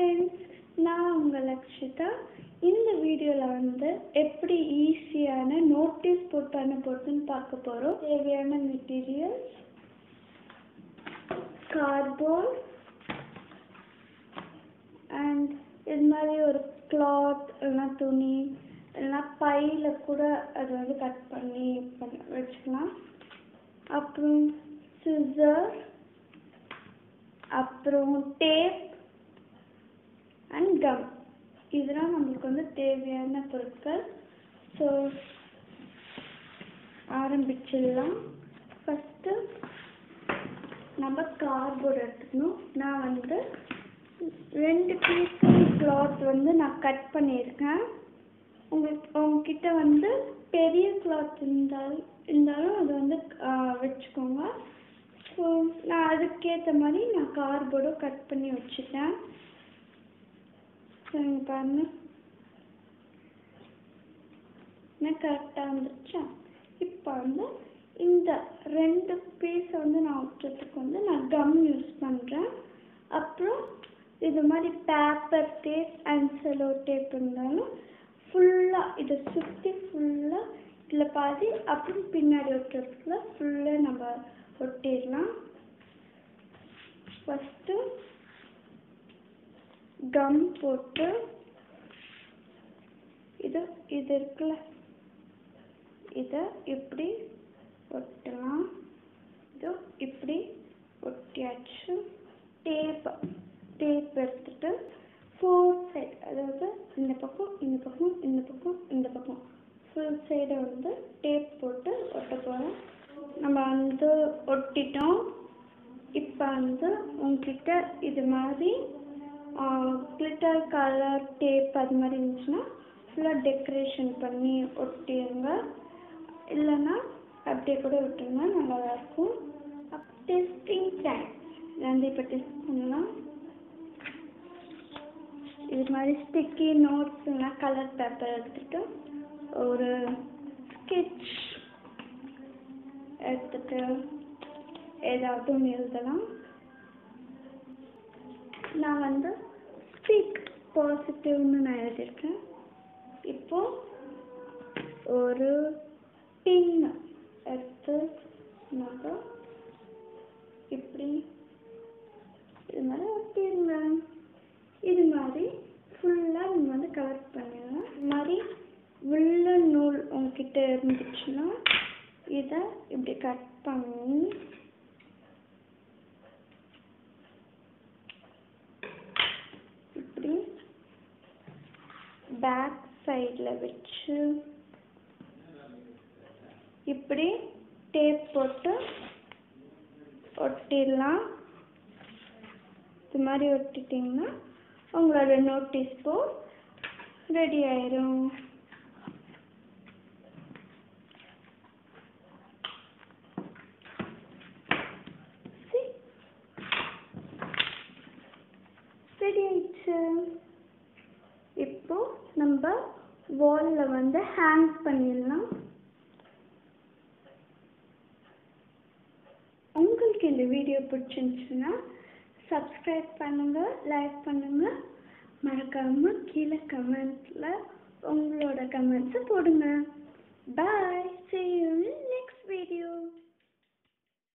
friends நான் உங்கள் லக்ஷிதா இந்த வீடியோவில் வந்து எப்படி ஈஸியான நோட்டீஸ் போர்ட் பண்ண போகிறதுன்னு பார்க்க போகிறோம் தேவையான மெட்டீரியல்ஸ் கார்ட்போர்ட் அண்ட் இது மாதிரி ஒரு கிளாத் இல்லைனா துணி இல்லைனா பையில் கூட அது வந்து கட் பண்ணி பண்ண வச்சுக்கலாம் அப்புறம் சிசர் அப்புறம் டேப் அண்ட் கம் இதெல்லாம் நம்மளுக்கு வந்து தேவையான பொருட்கள் ஸோ ஆரம்பிச்சிடலாம் ஃபஸ்ட்டு நம்ம கார்ட்போர்ட் எடுத்துக்கணும் நான் வந்து ரெண்டு பீஸ் கிளாத் வந்து நான் கட் பண்ணியிருக்கேன் உங்களுக்கு உங்ககிட்ட வந்து பெரிய கிளாத் இருந்தால் இருந்தாலும் அது வந்து வச்சுக்கோங்க ஸோ நான் அதுக்கேற்ற மாதிரி நான் கார்ட்போர்டும் கட் பண்ணி வச்சுட்டேன் ஸோ இங்கே பாருங்க என்ன கரெக்டாக வந்துருச்சா இப்போ வந்து இந்த ரெண்டு பீஸை வந்து நான் ஒட்டுறதுக்கு வந்து நான் கம் யூஸ் பண்ணுறேன் அப்புறம் இது மாதிரி paper tape and cello tape இருந்தாலும் ஃபுல்லாக இதை சுற்றி ஃபுல்லாக இதில் பாதி அப்புறம் பின்னாடி ஒட்டுறதுக்குள்ள ஃபுல்லாக நம்ம ஒட்டிடலாம் ஃபஸ்ட்டு கம் போட்டு இது இது இருக்குல்ல இதை இப்படி ஒட்டலாம் இது இப்படி ஒட்டியாச்சு டேப் டேப் எடுத்துட்டு ஃபோர் சைடு அதாவது இந்த பக்கம் இந்த பக்கம் இந்த பக்கம் இந்த பக்கம் ஃபுல் சைடை வந்து டேப் போட்டு ஒட்ட போகிறோம் நம்ம வந்து ஒட்டிட்டோம் இப்போ வந்து உங்ககிட்ட இது மாதிரி கிளிட்டர் கலர் டேப் அது மாதிரி இருந்துச்சுன்னா ஃபுல்லாக டெக்கரேஷன் பண்ணி ஒட்டிடுங்க இல்லைன்னா அப்படியே கூட விட்டுருங்க நல்லா இருக்கும் டெஸ்டிங் டைம் வந்து இப்போ டெஸ்ட் பண்ணலாம் இது மாதிரி ஸ்டிக்கி நோட்ஸ் இல்லைனா கலர் பேப்பர் எடுத்துகிட்டு ஒரு ஸ்கெட்ச் எடுத்துட்டு ஏதாவது ஒன்று எழுதலாம் நான் வந்து ஸ்பீக் பாசிட்டிவ்னு நான் எழுதியிருக்கேன் இப்போ ஒரு பின் எடுத்து நம்ம இப்படி இது மாதிரி ஒட்டிடுங்க இது மாதிரி ஃபுல்லாக நீங்கள் வந்து கவர் பண்ணிடலாம் இது மாதிரி உள்ள நூல் உங்ககிட்ட இருந்துச்சுன்னா இதை இப்படி கட் பண்ணி இப்படி பேக் சைடில் வச்சு இப்படி டேப் போட்டு ஒட்டிடலாம் இது மாதிரி ஒட்டிட்டிங்கன்னா உங்களோட நோட்டீஸ் போர்ட் ரெடி ஆயிரும் ரெடி ஆயிடுச்சு இப்போ நம்ம வாலில் வந்து ஹேங் பண்ணிடலாம் உங்களுக்கு இந்த வீடியோ பிடிச்சிருந்துச்சுன்னா சப்ஸ்கிரைப் பண்ணுங்கள் லைக் பண்ணுங்கள் மறக்காமல் கீழே கமெண்ட்டில் உங்களோட கமெண்ட்ஸை போடுங்க பாய் see you in next video